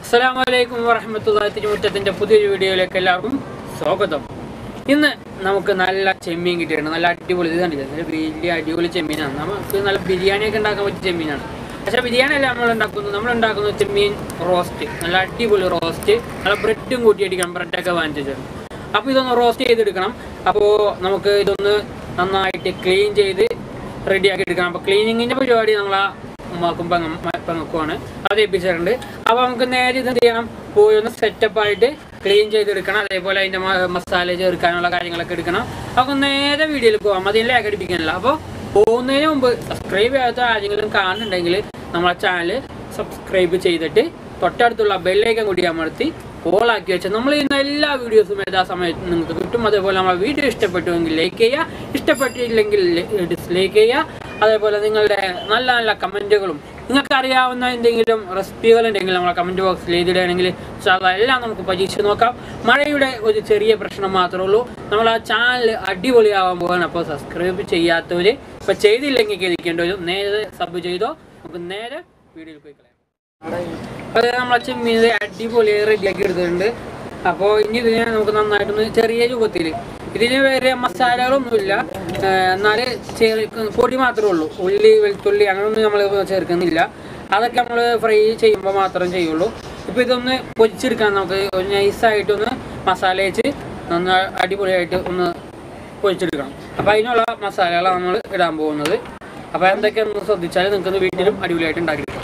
അസ്സലാമു അലൈക്കും വറഹമത്തുള്ളാഹി തിരുമുറ്റത്തിൻ്റെ പുതിയൊരു വീഡിയോയിലേക്ക് എല്ലാവർക്കും സ്വാഗതം ഇന്ന് നമുക്ക് നല്ല ചെമ്മീൻ കിട്ടിയിട്ടുണ്ട് നല്ല അടിപൊളി ഇത് കണ്ടില്ലേ നല്ല വലിയ അടിപൊളി ചെമ്മീനാണ് നമുക്ക് നല്ല ബിരിയാണിയൊക്കെ ഉണ്ടാക്കാൻ പറ്റിയ ചെമ്മീനാണ് പക്ഷേ ബിരിയാണി അല്ല നമ്മൾ ഉണ്ടാക്കുന്നത് നമ്മൾ ഉണ്ടാക്കുന്നത് ചെമ്മീൻ റോസ്റ്റ് നല്ല അടിപൊളി റോസ്റ്റ് നല്ല ബ്രെഡും കൂട്ടി അടിക്കണം ബ്രെഡൊക്കെ വാങ്ങിച്ചിട്ട് അപ്പോൾ ഇതൊന്ന് റോസ്റ്റ് ചെയ്തെടുക്കണം അപ്പോൾ നമുക്ക് ഇതൊന്ന് നന്നായിട്ട് ക്ലീൻ ചെയ്ത് റെഡിയാക്കി എടുക്കണം അപ്പോൾ ക്ലീനിങ്ങിൻ്റെ പരിപാടി നമ്മളാ ഉമ്മാക്കും പെങ്ങ പെങ്ങക്കുമാണ് അത് ഏൽപ്പിച്ചിട്ടുണ്ട് അപ്പോൾ നമുക്ക് നേരെ ഇത് എന്ത് ചെയ്യണം പോയി ഒന്ന് സെറ്റപ്പ് ആയിട്ട് ക്ലീൻ ചെയ്തെടുക്കണം അതേപോലെ അതിൻ്റെ മസാല ചേർക്കാനുള്ള കാര്യങ്ങളൊക്കെ എടുക്കണം അപ്പോൾ നേരെ വീഡിയോയിൽ പോകാം അതിൽ ലാഗ് അടിപ്പിക്കാനില്ല അപ്പോൾ പോകുന്നതിന് മുമ്പ് സബ്സ്ക്രൈബ് ചെയ്യാത്ത ആരെങ്കിലും കാണുന്നുണ്ടെങ്കിൽ നമ്മളെ ചാനൽ സബ്സ്ക്രൈബ് ചെയ്തിട്ട് തൊട്ടടുത്തുള്ള ബെല്ലൈക്കൻ കൂടി അമർത്തി ഓൾ ആക്കി വെച്ചാൽ നമ്മൾ ചെയ്യുന്ന എല്ലാ വീഡിയോസും യഥാ സമയത്ത് നിങ്ങൾക്ക് കിട്ടും അതേപോലെ നമ്മളെ വീഡിയോ ഇഷ്ടപ്പെട്ടുവെങ്കിൽ ലൈക്ക് ചെയ്യുക ഇഷ്ടപ്പെട്ടില്ലെങ്കിൽ ഡിസ്ലൈക്ക് ചെയ്യുക അതേപോലെ നിങ്ങളുടെ നല്ല നല്ല കമൻറ്റുകളും നിങ്ങൾക്ക് അറിയാവുന്ന എന്തെങ്കിലും റെസിപ്പികൾ ഉണ്ടെങ്കിൽ നമ്മളെ കമൻറ്റ് ബോക്സിൽ എഴുതിയിടുകയാണെങ്കിൽ സാധാ എല്ലാം നമുക്ക് പരീക്ഷിച്ച് നോക്കാം മഴയുടെ ഒരു ചെറിയ പ്രശ്നം മാത്രമേ ഉള്ളൂ നമ്മൾ ആ ചാനൽ അടിപൊളിയാവാൻ പോവാണ് അപ്പോൾ സബ്സ്ക്രൈബ് ചെയ്യാത്തവർ ഇപ്പോൾ ചെയ്തില്ലെങ്കിൽ ഇരിക്കേണ്ടി വരും നേരെ സബ് ചെയ്തോ നമുക്ക് നേരെ വീഡിയോയിൽ പോയി കളയാം അത് നമ്മളെ ചെമ്മീൻ അടിപൊളിയായി റെഡിയാക്കി എടുത്തിട്ടുണ്ട് അപ്പോൾ ഇനി ഇതിനെ നമുക്ക് നന്നായിട്ടൊന്ന് ചെറിയ രൂപത്തിൽ ഇതിന് വേറെ മസാലകളൊന്നുമില്ല എന്നാൽ പൊടി മാത്രമേ ഉള്ളൂ ഉള്ളി വെളുത്തുള്ളി അങ്ങനെയൊന്നും നമ്മൾ ചേർക്കുന്നില്ല അതൊക്കെ നമ്മൾ ഫ്രൈ ചെയ്യുമ്പോൾ മാത്രം ചെയ്യുള്ളൂ ഇപ്പോൾ ഇതൊന്ന് പൊരിച്ചെടുക്കാൻ നമുക്ക് ഒരു നൈസായിട്ടൊന്ന് മസാല വെച്ച് നന്നാ അടിപൊളിയായിട്ട് ഒന്ന് പൊരിച്ചെടുക്കണം അപ്പോൾ അതിനുള്ള മസാലകളാണ് നമ്മൾ ഇടാൻ പോകുന്നത് അപ്പോൾ എന്തൊക്കെയാണെന്ന് ശ്രദ്ധിച്ചാൽ നിങ്ങൾക്ക് വീട്ടിലും അടിപൊളിയായിട്ട് ഉണ്ടാക്കിയെടുക്കാം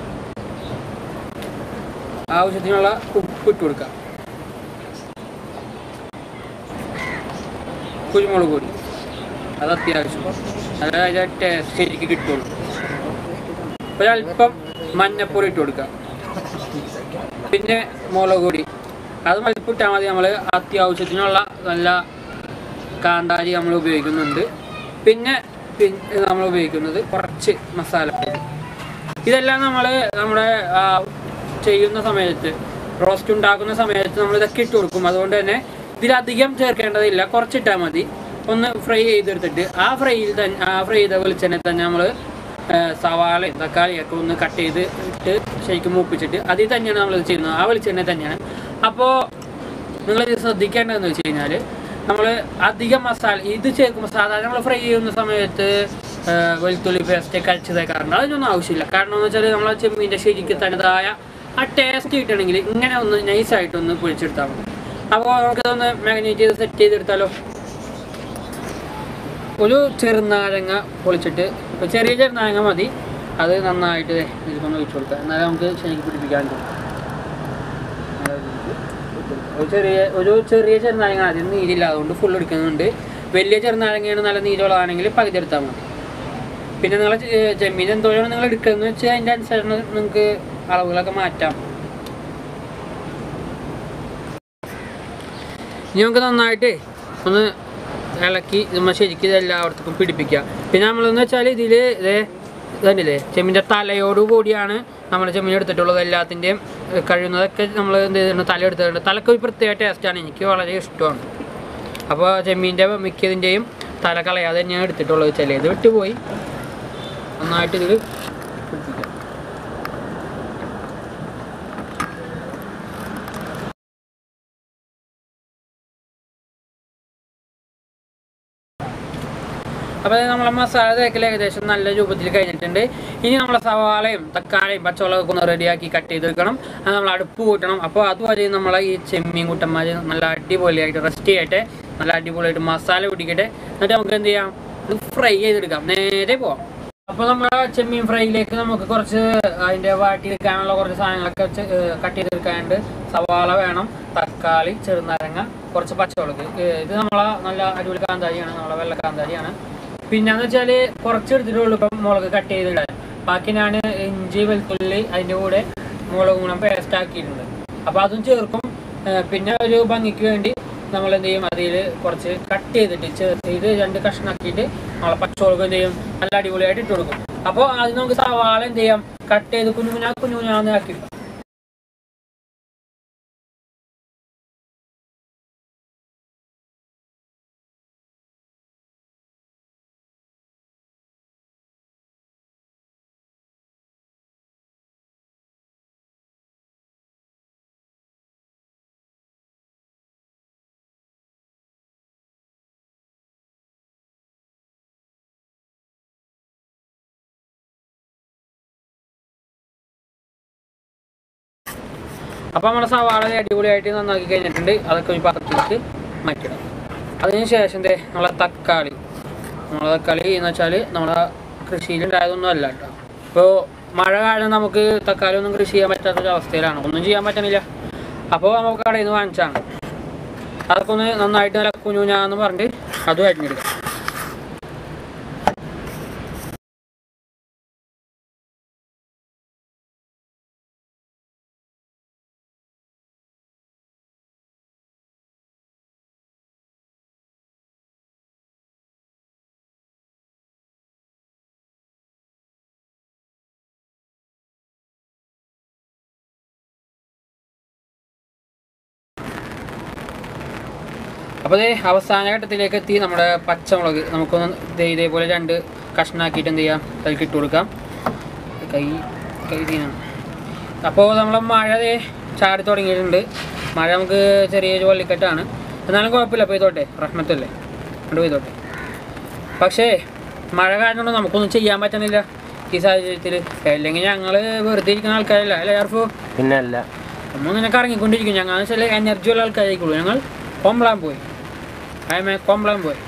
ആവശ്യത്തിനുള്ള ഉപ്പ് ഇട്ട് കൊടുക്കാം കുരുമുളക് പൊടി അത് അത്യാവശ്യം അതായത് ടേസ്റ്റ് ശരിക്ക് കിട്ടുള്ളൂ ഒരല്പം മഞ്ഞപ്പൊടി ഇട്ട് കൊടുക്കാം പിന്നെ മുളക് പൊടി അത് മൽപ്പിട്ടാൽ മതി നമ്മൾ അത്യാവശ്യത്തിനുള്ള നല്ല കാന്താരി നമ്മൾ ഉപയോഗിക്കുന്നുണ്ട് പിന്നെ പിന്നെ നമ്മൾ ഉപയോഗിക്കുന്നത് കുറച്ച് മസാലപ്പൊടി ഇതെല്ലാം നമ്മൾ നമ്മുടെ ആ, ചെയ്യുന്ന സമയത്ത് റോസ്റ്റ് ഉണ്ടാക്കുന്ന സമയത്ത് നമ്മൾ ഇതൊക്കെ ഇട്ട് കൊടുക്കും അതുകൊണ്ട് തന്നെ ഇതിലധികം ചേർക്കേണ്ടതില്ല കുറച്ചിട്ടാൽ മതി ഒന്ന് ഫ്രൈ ചെയ്തെടുത്തിട്ട് ആ ഫ്രൈയിൽ തന്നെ ആ ഫ്രൈ ചെയ്ത വെളിച്ചെണ്ണ തന്നെ നമ്മൾ സവാളയും തക്കാളിയൊക്കെ ഒന്ന് കട്ട് ചെയ്ത് ഇട്ട് ശരിക്കും മൂപ്പിച്ചിട്ട് അതിൽ തന്നെയാണ് നമ്മൾ ചെയ്യുന്നത് ആ വെളിച്ചെണ്ണ തന്നെയാണ് അപ്പോൾ നിങ്ങളിത് ശ്രദ്ധിക്കേണ്ടതെന്ന് വെച്ച് കഴിഞ്ഞാൽ നമ്മൾ അധികം മസാല ഇത് ചേർക്കുമ്പോൾ സാധാരണ നമ്മൾ ഫ്രൈ ചെയ്യുന്ന സമയത്ത് ആ, വെളുത്തുള്ളി പേസ്റ്റ് കഴിച്ചതേക്കാറുണ്ട് അതിനൊന്നും ആവശ്യമില്ല കാരണം എന്ന് വെച്ചാൽ നമ്മൾ ചെമ്മീൻ്റെ ശരിക്ക് തനതായ ആ ടേസ്റ്റ് കിട്ടണമെങ്കിൽ ഇങ്ങനെ ഒന്ന് നൈസായിട്ടൊന്ന് പൊഴിച്ചെടുത്താൽ മതി അപ്പോൾ നമുക്കിതൊന്ന് മാഗ്നേറ്റ് ചെയ്ത് സെറ്റ് ചെയ്തെടുത്താലോ ഒരു ചെറുനാരങ്ങ പൊളിച്ചിട്ട് ഇപ്പോൾ ചെറിയ ചെറുനാരങ്ങ മതി അത് നന്നായിട്ട് ദേ ഇതിലൊന്ന് ഒഴിച്ചു കൊടുക്കുക എന്നാലും നമുക്ക് ശരിക്കും പിടിപ്പിക്കാൻ പറ്റും ഒരു ചെറിയ ഒരു ചെറിയ ചെറുനാരങ്ങ ആദ്യം നീരില്ല അതുകൊണ്ട് ഫുൾ എടുക്കുന്നുണ്ട് വലിയ ചെറുനാരങ്ങയാണ് നല്ല നീരുള്ളതാണെങ്കിൽ പകുതി എടുത്താൽ മതി പിന്നെ നിങ്ങൾ ചെമ്മീൻ എന്തോരാണ് നിങ്ങൾ എടുക്കുന്നത് വെച്ചാൽ അതിൻ്റെ അനുസരണം നിങ്ങൾക്ക് അളവുകളൊക്കെ മാറ്റാം ഇനി നമുക്ക് നന്നായിട്ട് ഒന്ന് ഇളക്കി നമ്മൾ ശരിക്കും ഇത് എല്ലായിടത്തേക്കും പിടിപ്പിക്കുക പിന്നെ നമ്മളെന്ന് വെച്ചാൽ ഇതിൽ ഇതേ ഇതല്ലേ ചെമ്മീൻ്റെ തലയോട് കൂടിയാണ് നമ്മൾ ചെമ്മീൻ എടുത്തിട്ടുള്ളത് എല്ലാത്തിൻ്റെയും ഏഹ്, കഴിയുന്നതൊക്കെ നമ്മൾ എന്ത് ചെയ്തിട്ടുണ്ട് തല എടുത്തിട്ടുണ്ട് തലക്ക് ഒരു പ്രത്യേക ടേസ്റ്റാണ് എനിക്ക് വളരെ ഇഷ്ടമാണ് അപ്പോൾ ചെമ്മീൻ്റെ മിക്കതിൻ്റെയും തല കളയാതെ ഞാൻ എടുത്തിട്ടുള്ളത് ചിലത് വിട്ടുപോയി നന്നായിട്ട് ഇതിൽ പിടിപ്പിക്കാം അപ്പോൾ നമ്മളെ മസാല തേക്കൽ ഏകദേശം നല്ല രൂപത്തിൽ കഴിഞ്ഞിട്ടുണ്ട് ഇനി നമ്മളെ സവാളയും തക്കാളിയും പച്ചമുളകൊക്കെ ഒന്ന് റെഡിയാക്കി കട്ട് ചെയ്തെടുക്കണം അത് നമ്മൾ അടുപ്പ് കൂട്ടണം അപ്പോൾ അതുവരെ നമ്മളെ ഈ ചെമ്മീൻ കൂട്ടന്മാർ നല്ല അടിപൊളിയായിട്ട് റെസ്റ്റ് ചെയ്യട്ടെ നല്ല അടിപൊളിയായിട്ട് മസാല പിടിക്കട്ടെ എന്നിട്ട് നമുക്ക് എന്ത് ചെയ്യാം ഇത് ഫ്രൈ ചെയ്തെടുക്കാം നേരെ പോവാം അപ്പോൾ നമ്മുടെ ചെമ്മീൻ ഫ്രൈയിലേക്ക് നമുക്ക് കുറച്ച് അതിൻ്റെ വാട്ടിയെടുക്കാനുള്ള കുറച്ച് സാധനങ്ങളൊക്കെ കട്ട് ചെയ്തെടുക്കാനുണ്ട് സവാള വേണം തക്കാളി ചെറുനാരങ്ങ കുറച്ച് പച്ചമുളക് ഏഹ് ഇത് നമ്മളെ നല്ല അടിപൊളി കാന്താരിയാണ് നമ്മളെ വെള്ള കാന്താരിയാണ് പിന്നെന്ന് വെച്ചാൽ കുറച്ച് എടുത്തിട്ടുള്ളൂ ഇപ്പം മുളക് കട്ട് ചെയ്തിടാൻ ബാക്കി ഞാൻ ഇഞ്ചി വെളുത്തുള്ളി അതിൻ്റെ കൂടെ മുളക് ഗുണം പേസ്റ്റ് ആക്കിയിട്ടുണ്ട് അപ്പോൾ അതും ചേർക്കും ഏഹ് പിന്നെ ഒരു ഭംഗിക്ക് വേണ്ടി നമ്മൾ എന്ത് ചെയ്യും അതിൽ കുറച്ച് കട്ട് ചെയ്തിട്ട് ചേർത്ത് ഇത് രണ്ട് കഷ്ണാക്കിയിട്ട് നമ്മളെ പച്ചമുളക് എന്ത് ചെയ്യും നല്ല അടിപൊളിയായിട്ട് ഇട്ട് കൊടുക്കും അപ്പോൾ അത് നമുക്ക് സവാള എന്ത് ചെയ്യാം കട്ട് ചെയ്ത് കുഞ്ഞു കുഞ്ഞാ കുഞ്ഞു കുഞ്ഞാന്ന് ആക്കി അപ്പോൾ നമ്മുടെ സവാള അടിപൊളിയായിട്ട് നന്നാക്കി കഴിഞ്ഞിട്ടുണ്ട് അതൊക്കെ ഒരു പാത്രത്തിലേക്ക് മാറ്റിയിടാം അതിന് ശേഷം ദേ നമ്മളെ തക്കാളി നമ്മളെ തക്കാളി എന്ന് വെച്ചാൽ നമ്മുടെ കൃഷിയിലുണ്ടായതൊന്നും അല്ല കേട്ടോ ഇപ്പോൾ മഴ കാരണം നമുക്ക് തക്കാളി ഒന്നും കൃഷി ചെയ്യാൻ പറ്റാത്തൊരു അവസ്ഥയിലാണ് ഒന്നും ചെയ്യാൻ പറ്റണില്ല അപ്പോൾ നമുക്ക് കടയിൽ നിന്ന് വാങ്ങിച്ചാണ് അതൊക്കെ ഒന്ന് നന്നായിട്ട് നല്ല കുഞ്ഞുഞ്ഞാന്ന് പറഞ്ഞിട്ട് അതും അരിഞ്ഞെടുക്കാം അപ്പോൾ ദേ അവസാന ഘട്ടത്തിലേക്ക് എത്തി നമ്മുടെ പച്ചമുളക് നമുക്കൊന്ന് ദേ ഇതേപോലെ രണ്ട് കഷ്ണാക്കിയിട്ട് എന്ത് ചെയ്യാം അതിലേക്ക് ഇട്ട് കൊടുക്കാം കൈ കൈ തീനാണ് അപ്പോൾ നമ്മളെ മഴ ദേ ചാടി തുടങ്ങിയിട്ടുണ്ട് മഴ നമുക്ക് ചെറിയൊരു വള്ളിക്കെട്ടാണ് എന്നാലും കുഴപ്പമില്ല പെയ്തോട്ടെ റഹ്മത്തല്ലേ കൊണ്ട് പെയ്തോട്ടെ പക്ഷേ മഴ കാരണം കൊണ്ട് നമുക്കൊന്നും ചെയ്യാൻ പറ്റുന്നില്ല ഈ സാഹചര്യത്തിൽ അല്ലെങ്കിൽ ഞങ്ങൾ വെറുതെ ഇരിക്കുന്ന ആൾക്കാരല്ല അല്ലേ അർഫു പിന്നെ അല്ല നമ്മൾ ഇങ്ങനെ കറങ്ങിക്കൊണ്ടിരിക്കും ഞങ്ങൾ വെച്ചാൽ എനർജി ഉള്ള ആൾക്കാരായിക്കുള്ളൂ ഞങ്ങൾ കോംപ്ലാൻ പോയി അയമേ കോംപ്ലാൻ പോയി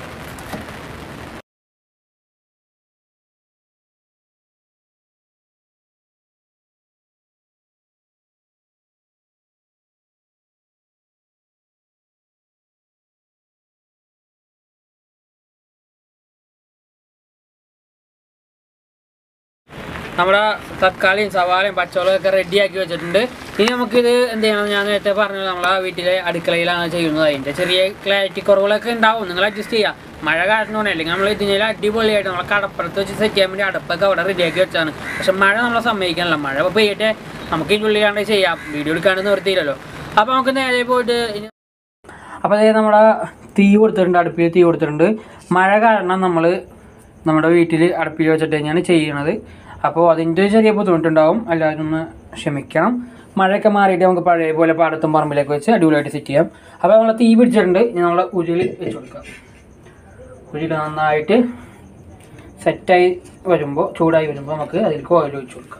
നമ്മുടെ തക്കാളിയും സവാളയും പച്ചമുളകൊക്കെ റെഡിയാക്കി വെച്ചിട്ടുണ്ട് ഇനി നമുക്കിത് എന്ത് ചെയ്യണം ഞാൻ നേരത്തെ പറഞ്ഞത് നമ്മളെ വീട്ടിലെ അടുക്കളയിലാണ് ചെയ്യുന്നത് അതിൻ്റെ ചെറിയ ക്ലാരിറ്റി കുറവുകളൊക്കെ ഉണ്ടാവും നിങ്ങൾ അഡ്ജസ്റ്റ് ചെയ്യാം മഴ കാരണമാണ് അല്ലെങ്കിൽ നമ്മൾ ഇതിനെ അടിപൊളിയായിട്ട് നമ്മളെ കടപ്പുറത്ത് വെച്ച് സെറ്റ് ചെയ്യാൻ വേണ്ടി അടപ്പൊക്കെ അവിടെ റെഡിയാക്കി വെച്ചാണ് പക്ഷെ മഴ നമ്മളെ സമ്മതിക്കാനല്ല മഴ ഇപ്പോൾ പെയ്യട്ടെ നമുക്ക് ഇതിൻ്റെ ഉള്ളിലാണ്ട് ചെയ്യാം വീഡിയോ എടുക്കാണ്ട് നിർത്തിയില്ലല്ലോ അപ്പോൾ നമുക്ക് നേരെ പോയിട്ട് ഇനി അപ്പോൾ അതായത് നമ്മുടെ തീ കൊടുത്തിട്ടുണ്ട് അടുപ്പിൽ തീ കൊടുത്തിട്ടുണ്ട് മഴ കാരണം നമ്മൾ നമ്മുടെ വീട്ടിൽ അടുപ്പിൽ വെച്ചിട്ട് തന്നെയാണ് ചെയ്യണത് അപ്പോൾ അതിൻ്റെ ഒരു ചെറിയ ബുദ്ധിമുട്ടുണ്ടാവും എല്ലാവരും ഒന്ന് ക്ഷമിക്കണം മഴയൊക്കെ മാറിയിട്ട് നമുക്ക് പഴയ പോലെ പാടത്തും പറമ്പിലേക്ക് വെച്ച് അടിപൊളിയായിട്ട് സെറ്റ് ചെയ്യാം അപ്പോൾ നമ്മൾ തീ പിടിച്ചിട്ടുണ്ട് ഇനി നമ്മൾ ഉരുളി വെച്ച് കൊടുക്കാം ഉരുളി നന്നായിട്ട് സെറ്റായി വരുമ്പോൾ ചൂടായി വരുമ്പോൾ നമുക്ക് അതിലേക്ക് ഓയിൽ ഒഴിച്ച് കൊടുക്കാം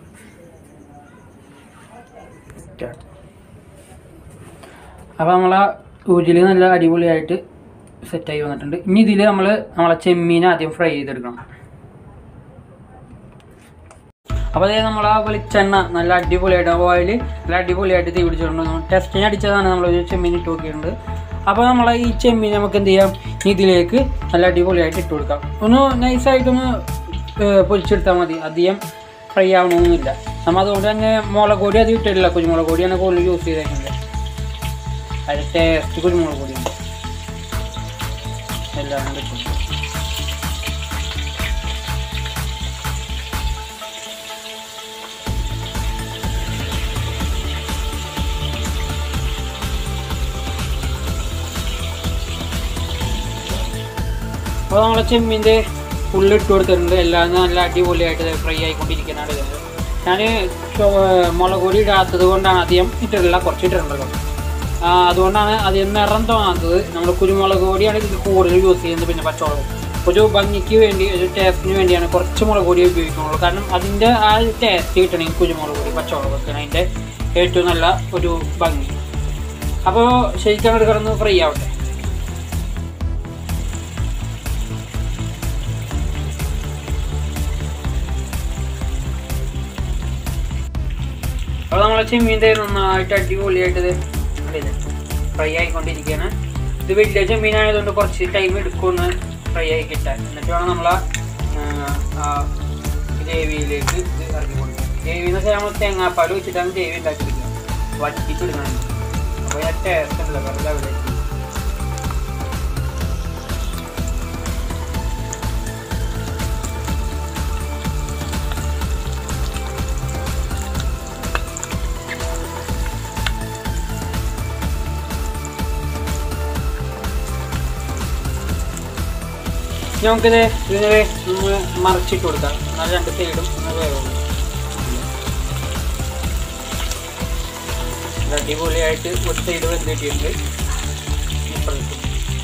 അപ്പോൾ നമ്മളെ ഉരുളി നല്ല അടിപൊളിയായിട്ട് സെറ്റായി വന്നിട്ടുണ്ട് ഇനി ഇതിൽ നമ്മൾ നമ്മളെ ചെമ്മീൻ ആദ്യം ഫ്രൈ ചെയ്തെടുക്കണം അപ്പോൾ അതേ നമ്മൾ ആ വെളിച്ചെണ്ണ നല്ല അടിപൊളിയായിട്ട് ഓയിൽ നല്ല അടിപൊളിയായിട്ട് തീ പിടിച്ചിട്ടുണ്ട് ടെസ്റ്റിന് അടിച്ചതാണ് നമ്മൾ ഒരു ചെമ്മീൻ ഇട്ട് നോക്കിയിട്ടുണ്ട് അപ്പോൾ നമ്മൾ ഈ ചെമ്മീൻ നമുക്ക് എന്ത് ചെയ്യാം ഇനി ഇതിലേക്ക് നല്ല അടിപൊളിയായിട്ട് ഇട്ട് കൊടുക്കാം ഒന്ന് നൈസായിട്ടൊന്ന് പൊരിച്ചെടുത്താൽ മതി അധികം ഫ്രൈ ആവണമെന്നില്ല നമ്മൾ അതുകൊണ്ട് തന്നെ മുളക് പൊടി അത് ഇട്ടിട്ടില്ല കുരുമുളക് പൊടിയാണ് കൂടുതൽ യൂസ് ചെയ്തേക്കുന്നത് അതിൻ്റെ ടേസ്റ്റ് കുരുമുളക് പൊടിയാണ് എല്ലാം കൂടി ഇട്ട് കൊടുക്കും. അപ്പോൾ നമ്മളെ ചെമ്മീൻ്റെ ഉള്ളിൽ ഇട്ട് കൊടുത്തിട്ടുണ്ട് എല്ലാം നല്ല അടിപൊളിയായിട്ട് ഫ്രൈ ആയിക്കൊണ്ടിരിക്കുന്നതാണ് ഇത് ഞാൻ മുളക് പൊടി ഇടാത്തത് കൊണ്ടാണ് അധികം ഇട്ടിട്ടില്ല കുറച്ച് ഇട്ടിട്ടുണ്ടല്ലോ ആ, അതുകൊണ്ടാണ് അധികം നിറം തോന്നാത്തത് നമ്മൾ കുരുമുളക് പൊടിയാണ് ഇതിൽ കൂടുതൽ യൂസ് ചെയ്യുന്നത് പിന്നെ പച്ചമുളക് ഒരു ഭംഗിക്ക് വേണ്ടി ഒരു ടേസ്റ്റിന് വേണ്ടിയാണ് കുറച്ച് മുളക് പൊടി ഉപയോഗിക്കുന്നുള്ളൂ കാരണം അതിൻ്റെ ആ ഒരു ടേസ്റ്റ് കിട്ടണമെങ്കിൽ കുരുമുളക് പൊടി പച്ചമുളക് വെക്കണം അതിൻ്റെ ഏറ്റവും നല്ല ഒരു ഭംഗി അപ്പോൾ ശരിക്കും അങ്ങോട്ട് കിടന്ന് ഫ്രൈ ആവട്ടെ അപ്പോൾ നമ്മളെ ചെമ്മീൻ്റെ നന്നായിട്ട് അടിപൊളിയായിട്ട് ഇത് കണ്ടില്ലേ ഫ്രൈ ആയിക്കൊണ്ടിരിക്കുകയാണ് ഇത് വലിയ ചെമ്മീനായതുകൊണ്ട് കുറച്ച് ടൈം എടുക്കുമെന്ന് ഫ്രൈ ആയി കിട്ടാൻ എന്നിട്ട് വേണം നമ്മൾ ഗ്രേവിയിലേക്ക് ഇത് ഇറക്കി കൊടുക്കുക ഗ്രേവി എന്ന് വെച്ചാൽ നമ്മൾ തേങ്ങാപ്പാൽ വെച്ചിട്ടാണ് ഗ്രേവി ഉണ്ടാക്കിയെടുക്കുക വറ്റിച്ചെടുക്കണം അപ്പോൾ അതിൻ്റെ ടേസ്റ്റ് ഉണ്ടല്ലോ വെറുതെ അവിടെ ഇനി നമുക്കിത് ഇതിനെ നമ്മൾ മറിച്ചിട്ട് കൊടുക്കാം എന്നാൽ രണ്ട് സൈഡും ഒന്ന് വേവുള്ളൂ ഇത് അടിപൊളിയായിട്ട് ഒരു സൈഡ് വെന്തിട്ടുണ്ട് ഇപ്പുറത്ത്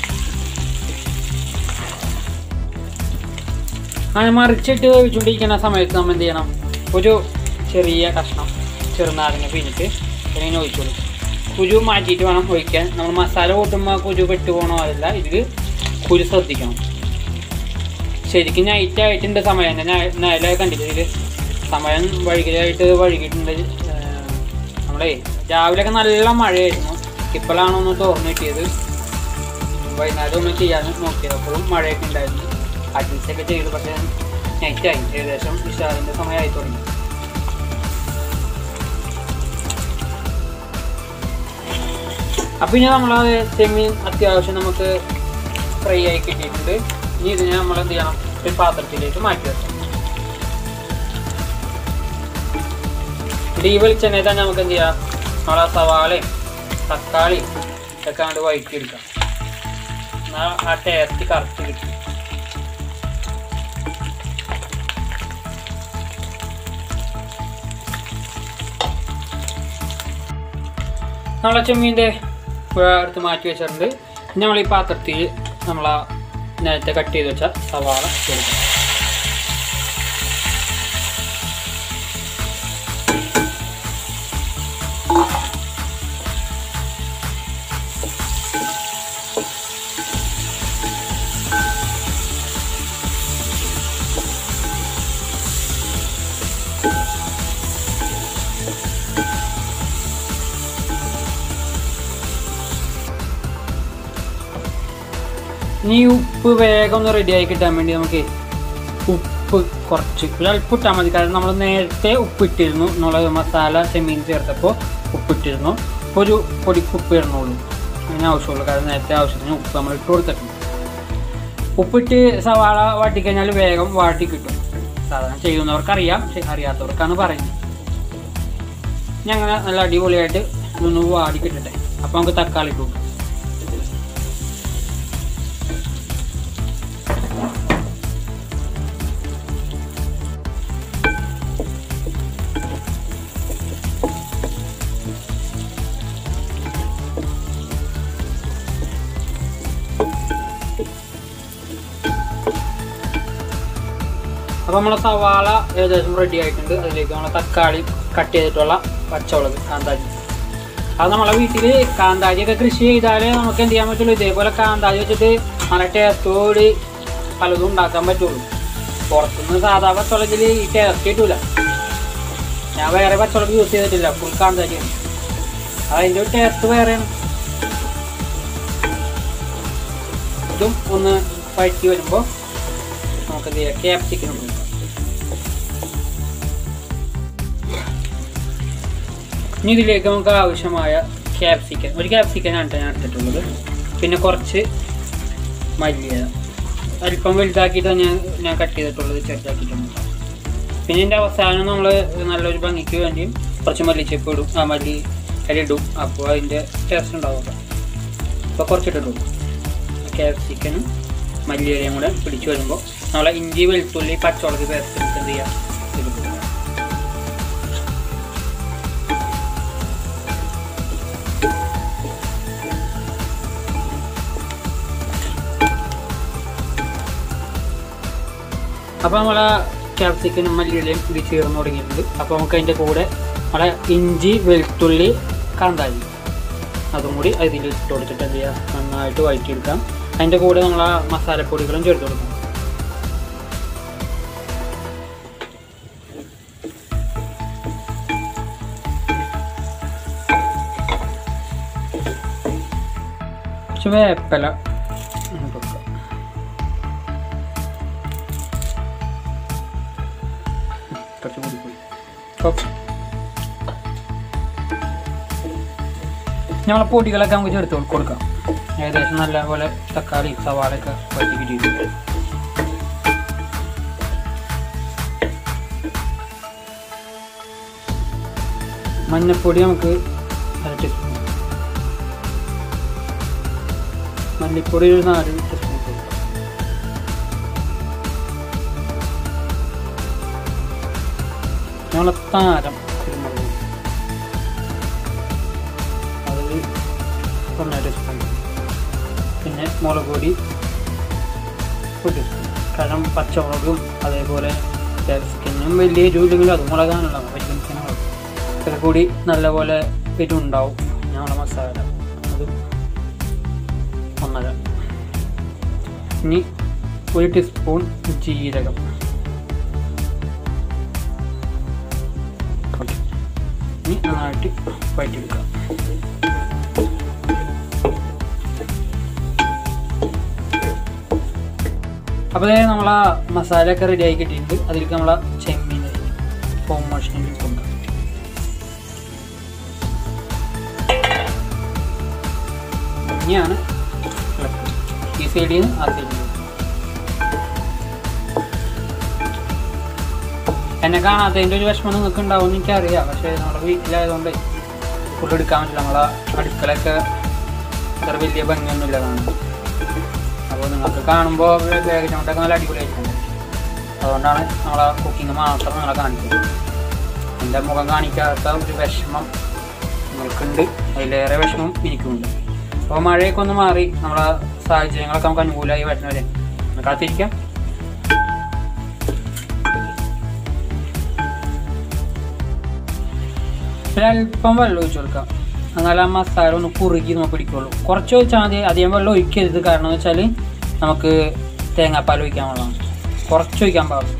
അങ്ങനെ മറിച്ചിട്ട് വേവിച്ചുകൊണ്ടിരിക്കുന്ന സമയത്ത് നമ്മൾ എന്ത് ചെയ്യണം ഒരു ചെറിയ കഷ്ണം ചെറുനാരങ്ങ പിന്നിട്ട് ഇങ്ങനെ ഒഴിച്ചോളൂ കുരു മാറ്റിയിട്ട് വേണം ഒഴിക്കാൻ നമ്മൾ മസാല കൂട്ടുമ്പോൾ കുരു പെട്ടു പോകണോ അതല്ല ഇതിൽ കുരു ശ്രദ്ധിക്കണം ശരിക്കും നൈറ്റ് ആയിട്ടുണ്ട് സമയം നേരെ കണ്ടില്ല ഇതിൽ സമയം വൈകിലായിട്ട് വൈകിട്ടുണ്ട് ഏർ നമ്മളേ രാവിലെയൊക്കെ നല്ല മഴയായിരുന്നു ഇപ്പോഴാണ് ഒന്ന് തോർന്നു കിട്ടിയത് വൈകുന്നേരം ഒന്നും ചെയ്യാൻ നോക്കിയത് അപ്പോഴും മഴയൊക്കെ ഉണ്ടായിരുന്നു അഡ്ജസ്റ്റ് ഒക്കെ ചെയ്തു പക്ഷേ നൈറ്റായി ഏകദേശം വിശാലിൻ്റെ സമയമായി തുടങ്ങി അപ്പം ഇനി നമ്മൾ ചെമ്മീൻ അത്യാവശ്യം നമുക്ക് ഫ്രൈ ആയി കിട്ടിയിട്ടുണ്ട് ഇനി ഇതിനെ നമ്മൾ എന്ത് ചെയ്യണം ഒരു പാത്രത്തിലേക്ക് മാറ്റി വെക്കണം ഇത് ഈ വെളിച്ചെണ്ണയിൽ തന്നെ നമുക്ക് എന്ത് ചെയ്യാം നമ്മളെ സവാളയും തക്കാളിയും ഒക്കെ കണ്ട് വഴറ്റിയെടുക്കാം എന്നാൽ ആ ടേസ്റ്റ് കറക്റ്റ് കിട്ടും നമ്മളെ ചെമ്മീൻ്റെ പുഴ എടുത്ത് മാറ്റി വെച്ചിട്ടുണ്ട് ഇനി നമ്മൾ ഈ പാത്രത്തിൽ നമ്മൾ ആ നേരത്തെ കട്ട് ചെയ്ത് വെച്ച സവാള കൊടുക്കണം ഇനി ഈ ഉപ്പ് വേഗം ഒന്ന് റെഡി ആയി കിട്ടാൻ വേണ്ടി നമുക്ക് ഉപ്പ് കുറച്ച് ഒരല്പം ഇട്ടാൽ മതി കാരണം നമ്മൾ നേരത്തെ ഉപ്പിട്ടിരുന്നു നമ്മൾ മസാല ചെമ്മീൻ ചേർത്തപ്പോൾ ഉപ്പിട്ടിരുന്നു ഇപ്പോൾ ഒരു പൊടിക്ക് ഉപ്പ് ഇടണുള്ളൂ അതിന് ആവശ്യമുള്ളൂ കാരണം നേരത്തെ ആവശ്യത്തിന് ഉപ്പ് നമ്മൾ ഇട്ട് കൊടുത്തിട്ടുണ്ട് ഉപ്പിട്ട് സവാള വാട്ടിക്കഴിഞ്ഞാൽ വേഗം വാട്ടി കിട്ടും സാധാരണ ചെയ്യുന്നവർക്കറിയാം പക്ഷെ അറിയാത്തവർക്കാണ് പറയുന്നത് ഇനി അങ്ങനെ നല്ല അടിപൊളിയായിട്ട് ഇതൊന്ന് വാടി കിട്ടട്ടെ അപ്പോൾ നമുക്ക് തക്കാളി ഇട്ടു കൊടുക്കാം അപ്പോൾ നമ്മളെ സവാള ഏകദേശം റെഡി ആയിട്ടുണ്ട് അതിലേക്ക് നമ്മളെ തക്കാളി കട്ട് ചെയ്തിട്ടുള്ള പച്ചമുളക് കാന്താരി അത് നമ്മളെ വീട്ടിൽ കാന്താരിയൊക്കെ കൃഷി ചെയ്താലേ നമുക്ക് എന്ത് ചെയ്യാൻ പറ്റുള്ളൂ ഇതേപോലെ കാന്താരി വെച്ചിട്ട് നല്ല ടേസ്റ്റോട് പലതും ഉണ്ടാക്കാൻ പറ്റുള്ളൂ പുറത്തുനിന്ന് സാധാ പച്ചമുളകിൽ ഈ ടേസ്റ്റ് കിട്ടൂല ഞാൻ വേറെ പച്ചമുളക് യൂസ് ചെയ്തിട്ടില്ല ഫുൾ കാന്താരിയാണ് അതിൻ്റെ ഒരു ടേസ്റ്റ് വേറെയാണ് ഇതും ഒന്ന് വഴറ്റി വരുമ്പോൾ നമുക്ക് എന്ത് ചെയ്യാം ക്യാപ്സിക്കം കൊടുക്കാം ഇനി ഇതിലേക്ക് നമുക്ക് ആവശ്യമായ ക്യാപ്സിക്കൻ ഒരു ക്യാപ്സിക്കനാണ് ട്ടോ ഞാൻ എടുത്തിട്ടുള്ളത് പിന്നെ കുറച്ച് മല്ലിയില അല്പം വലുതാക്കിയിട്ട് ഞാൻ ഞാൻ കട്ട് ചെയ്തിട്ടുള്ളത് ചെറുതാക്കിയിട്ടുണ്ട് പിന്നെ ഇതിൻ്റെ അവസാനം നമ്മൾ നല്ലൊരു ഭംഗിക്ക് വേണ്ടിയും കുറച്ച് മല്ലിച്ചപ്പ് ഇടും ആ മല്ലി ഇല ഇടും അപ്പോൾ അതിൻ്റെ ടേസ്റ്റ് ഉണ്ടാവും അപ്പോൾ കുറച്ചിട്ടിട്ടു ക്യാപ്സിക്കനും മല്ലിയിലയും കൂടെ പിടിച്ചു വരുമ്പോൾ നമ്മളെ ഇഞ്ചി വെളുത്തുള്ളി പച്ചമുളക് പേസ്റ്റ് നമുക്ക് എന്ത് ചെയ്യാം ഇതിൽ കൊടുക്കാം. അപ്പോൾ നമ്മളെ ക്യാപ്സിക്കനും മല്ലിയിലയും കൂടി ചേർന്ന് തുടങ്ങിയിട്ടുണ്ട് അപ്പോൾ നമുക്ക് അതിൻ്റെ കൂടെ നമ്മളെ ഇഞ്ചി വെളുത്തുള്ളി കാന്താരി അതും കൂടി അതിൽ ഇട്ട് കൊടുത്തിട്ട് എന്ത് ചെയ്യുക നന്നായിട്ട് വഴറ്റിയെടുക്കാം അതിൻ്റെ കൂടെ നമ്മൾ ആ മസാലപ്പൊടികളും ചേർത്ത് കൊടുക്കാം കുറച്ച് വേപ്പില അങ്ങോട്ട് കൊടുക്കാം കുറച്ച് കൂടി പോയി ഓക്കെ നമ്മളെ പൊടികളൊക്കെ നമുക്ക് ചേർത്ത് കൊടു- കൊടുക്കാം ഏകദേശം നല്ലപോലെ തക്കാളി സവാളയൊക്കെ വഴറ്റി കിട്ടിയിട്ടുണ്ട് മഞ്ഞപ്പൊടി നമുക്ക് അര ടീസ്പൂൺ മല്ലിപ്പൊടി ഒരു നാല് ടീസ്പൂൺ കൊടുക്കാം നമ്മളെ താരം കുരുമുളക് അതിൽ ഒന്നര ടീസ്പൂൺ പിന്നെ മുളക് പൊടി ഒരു ടീസ്പൂൺ കാരണം പച്ചമുളകും അതേപോലെ ക്യാപ്സിക്കനും വലിയ എരിവില്ലെങ്കിലും അത് മുളകാണല്ലോ വലിയ മുളക് ഇതൊക്കെ കൂടി നല്ലപോലെ പാക്കറ്റും ഉണ്ടാവും ഞങ്ങളുടെ മസാല അതും ഒന്നര ഇനി ഒരു ടീസ്പൂൺ ജീരകം ഓക്കെ ഇനി നന്നായിട്ട് വഴറ്റിയെടുക്കാം അപ്പോൾ അതായത് നമ്മളെ മസാലയൊക്കെ റെഡി ആയി കിട്ടിയിട്ടുണ്ട് അതിലേക്ക് നമ്മളെ ചെമ്മീൻ ഫോം മഷീനിൽ കൊണ്ടുവരും ഇനിയാണ് ഇളക്കുക. ഈ സൈഡിൽ നിന്ന് ആ സൈഡിൽ നിന്ന് എന്നെ കാണാത്തതിൻ്റെ ഒരു വിഷമം നിങ്ങൾക്ക് ഉണ്ടാവും എനിക്കറിയാം പക്ഷേ നമ്മുടെ വീട്ടിലായതുകൊണ്ട് ഫുൾ എടുക്കാൻ പറ്റില്ല നമ്മളെ അടുക്കളയൊക്കെ അത്ര വലിയ ഭംഗിയൊന്നുമില്ല കാണാൻ അപ്പോൾ നിങ്ങൾക്ക് കാണുമ്പോൾ ബാക്ക്ഗ്രൗണ്ടൊക്കെ നല്ല അടിപൊളിയായിട്ടുണ്ട് അതുകൊണ്ടാണ് നമ്മളെ കുക്കിംഗ് മാത്രം നിങ്ങളെ കാണിക്കുന്നത് എൻ്റെ മുഖം കാണിക്കാത്ത ഒരു വിഷമം നിങ്ങൾക്കുണ്ട് അതിലേറെ വിഷമം എനിക്കുണ്ട് അപ്പോൾ മഴയൊക്കെ ഒന്ന് മാറി നമ്മളെ സാഹചര്യങ്ങളൊക്കെ നമുക്ക് അനുകൂലമായി വരുന്നവരെ കാത്തിരിക്കാം ഒരല്പം വെള്ളം ഒഴിച്ചു കൊടുക്കാം എന്നാലും ആ മസാല ഒന്ന് കുറുകി നമുക്ക് പിടിക്കുള്ളൂ കുറച്ച് ഒഴിച്ചാൽ മതി അധികം വെള്ളം ഒഴിക്കരുത് കാരണം എന്ന് വെച്ചാൽ നമുക്ക് തേങ്ങാപ്പാൽ ഒഴിക്കാൻ വെള്ളമാണ് കുറച്ച് ഒഴിക്കാൻ പാടുള്ളൂ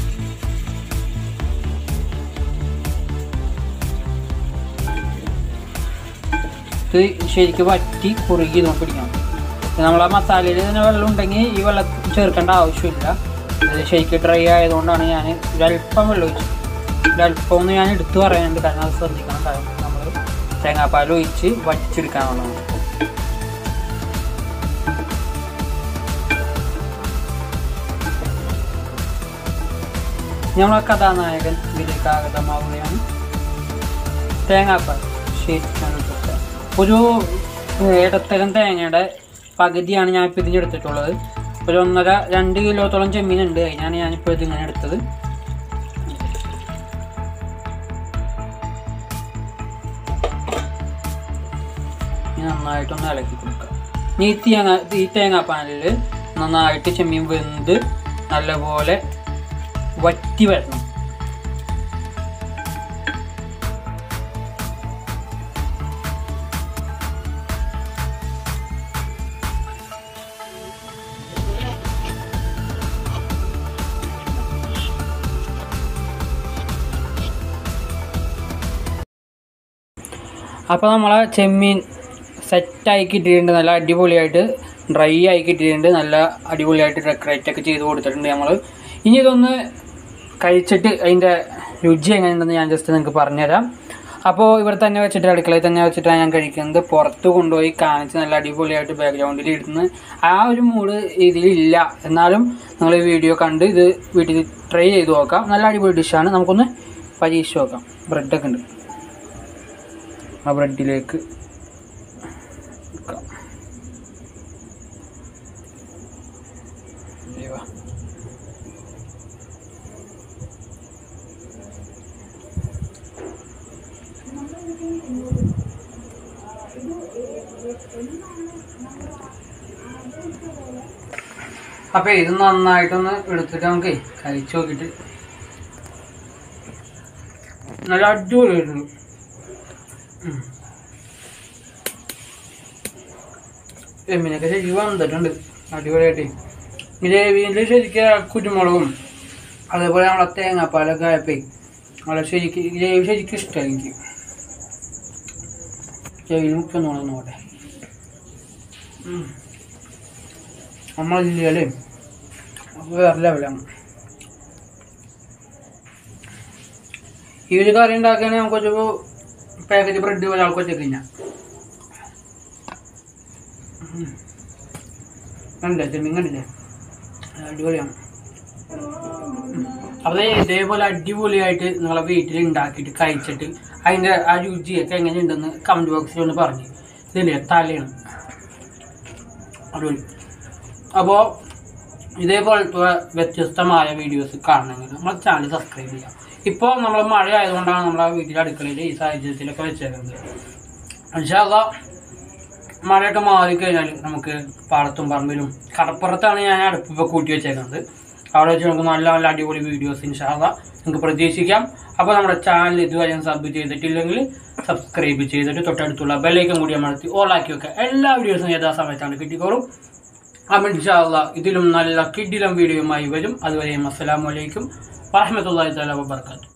ഇത് ശരിക്കും വറ്റി കുറുകി നമുക്ക് പിടിക്കണം നമ്മൾ ആ മസാലയിൽ തന്നെ വെള്ളം ഉണ്ടെങ്കിൽ ഈ വെള്ളം ചേർക്കേണ്ട ആവശ്യമില്ല ഇത് ശരിക്കും ഡ്രൈ ആയതുകൊണ്ടാണ് ഞാൻ ഒരല്പം വെള്ളം ഒഴിച്ചത് ഒരല്പം ഒന്ന് ഞാൻ എടുത്തു പറയാനുണ്ട് കാരണം അത് ശ്രദ്ധിക്കണം കാരണം നമ്മൾ തേങ്ങാപ്പാൽ ഒഴിച്ച് വറ്റിച്ചെടുക്കാനുള്ളതാണ് നമ്മളെ കഥാനായകൻ ഇതിലേക്ക് ആഗതമാവുകയാണ് തേങ്ങാപ്പാൽ ശരിക്കാൻ എടുത്തിട്ട് ഒരു ഇടത്തരം തേങ്ങയുടെ പകുതിയാണ് ഞാൻ ഇപ്പോൾ ഇതിനെടുത്തിട്ടുള്ളത് ഒരു ഒന്നര രണ്ട് കിലോത്തോളം ചെമ്മീനുണ്ട് അതിനാണ് ഞാനിപ്പോൾ ഇതിങ്ങനെ എടുത്തത് ഇനി നന്നായിട്ടൊന്ന് ഇളക്കി കൊടുക്കുക ഇനി ഈ തേങ്ങ ഈ തേങ്ങാപ്പാനിൽ നന്നായിട്ട് ചെമ്മീൻ വെന്ത് നല്ലപോലെ വറ്റി വരണം അപ്പോൾ നമ്മളെ ചെമ്മീൻ സെറ്റായി കിട്ടിയിട്ടുണ്ട് നല്ല അടിപൊളിയായിട്ട് ഡ്രൈ ആയി കിട്ടിയിട്ടുണ്ട് നല്ല അടിപൊളിയായിട്ട് ഡെക്കറേറ്റ് ഒക്കെ ചെയ്ത് കൊടുത്തിട്ടുണ്ട് നമ്മൾ ഇനി ഇതൊന്ന് കഴിച്ചിട്ട് അതിൻ്റെ രുചി എങ്ങനെയുണ്ടെന്ന് ഞാൻ ജസ്റ്റ് നിങ്ങൾക്ക് പറഞ്ഞുതരാം അപ്പോൾ ഇവിടെ തന്നെ വെച്ചിട്ട് അടുക്കളയിൽ തന്നെ വെച്ചിട്ടാണ് ഞാൻ കഴിക്കുന്നത് പുറത്ത് കൊണ്ടുപോയി കാണിച്ച് നല്ല അടിപൊളിയായിട്ട് ബാക്ക്ഗ്രൗണ്ടിൽ ഇരുന്ന് ആ ഒരു മൂഡ് ഇതിലില്ല എന്നാലും നിങ്ങൾ ഈ വീഡിയോ കണ്ട് ഇത് വീട്ടിൽ ട്രൈ ചെയ്ത് നോക്കാം നല്ല അടിപൊളി ഡിഷാണ് നമുക്കൊന്ന് പരീക്ഷിച്ച് നോക്കാം ബ്രെഡൊക്കെ ഉണ്ട് ആ ബ്രെഡിലേക്ക് വെക്കാം. ദൈവ. അപ്പൊ ഇത് നന്നായിട്ടൊന്ന് എടുത്തിട്ട് നമുക്ക് കഴിച്ചു നോക്കിയിട്ട് നല്ല അടിപൊളിയായിട്ടുണ്ട് ചെമ്മീനൊക്കെ ശരിക്കും വന്നിട്ടുണ്ട് അടിപൊളിയായിട്ട് ഗ്രേവിയിൽ ശരിക്കും കുരുമുളകും അതേപോലെ നമ്മളെ തേങ്ങാപ്പാലൊക്കെ ആയപ്പോ നമ്മളെ ശരിക്ക് ഗ്രേവി ശരിക്കും ഇഷ്ടമായി എനിക്ക് ഗ്രേവിയിൽ മുക്കൊന്നും നോക്കട്ടെ നമ്മളില്ലേ വേറെ ലെവലാണ് ഈ ഒരു കറി ഉണ്ടാക്കുകയാണെങ്കിൽ നമുക്കൊരു പാക്കറ്റ് ബ്രെഡ് പോലെ ആൾക്ക് വെച്ചേക്ക് കഴിഞ്ഞാൽ കണ്ടില്ലേ ചെമ്മീൻ കണ്ടില്ലേ അടിപൊളിയാണ് അപ്പോൾ ഇതേപോലെ അടിപൊളിയായിട്ട് നിങ്ങളെ വീട്ടിൽ ഉണ്ടാക്കിയിട്ട് കഴിച്ചിട്ട് അതിൻ്റെ ആ രുചിയൊക്കെ എങ്ങനെയുണ്ടെന്ന് കമൻറ്റ് ബോക്സിൽ ഒന്ന് പറഞ്ഞു ഇതില്ലേ തലയാണ് അടിപൊളി അപ്പോൾ ഇതേപോലത്തെ വ്യത്യസ്തമായ വീഡിയോസ് കാണണമെങ്കിൽ നമ്മളെ ചാനൽ സബ്സ്ക്രൈബ് ചെയ്യാം ഇപ്പോൾ നമ്മൾ മഴ ആയതുകൊണ്ടാണ് നമ്മളെ വീട്ടിലെ അടുക്കളയിൽ ഈ സാഹചര്യത്തിലൊക്കെ വെച്ചേക്കുന്നത് പക്ഷേ മഴയൊക്കെ മാറിക്കഴിഞ്ഞാൽ നമുക്ക് പാടത്തും പറമ്പിലും കടപ്പുറത്താണ് ഞാൻ അടുപ്പ് ഇപ്പോൾ കൂട്ടി വെച്ചേക്കുന്നത് അവിടെ വെച്ച് നമുക്ക് നല്ല നല്ല അടിപൊളി വീഡിയോസ് ഇൻഷാല്ല നിങ്ങൾക്ക് പ്രതീക്ഷിക്കാം അപ്പോൾ നമ്മുടെ ചാനൽ ഇതുവരെ സബ് ചെയ്തിട്ടില്ലെങ്കിൽ സബ്സ്ക്രൈബ് ചെയ്തിട്ട് തൊട്ടടുത്തുള്ള ബെല്ലൈക്കൻ കൂടി അമർത്തി ഓളാക്കി വെക്കുക എല്ലാ വീഡിയോസും യഥാസമയത്താണ് കിട്ടിക്കോളും അപ്പം ഇൻഷാല്ല ഇതിലും നല്ല കിഡിലും വീഡിയോയുമായി വരും അതുവരെയും അസ്സലാമു അലൈക്കും വറഹമത്തല്ലാഹി തആല വബർക്കാത്തു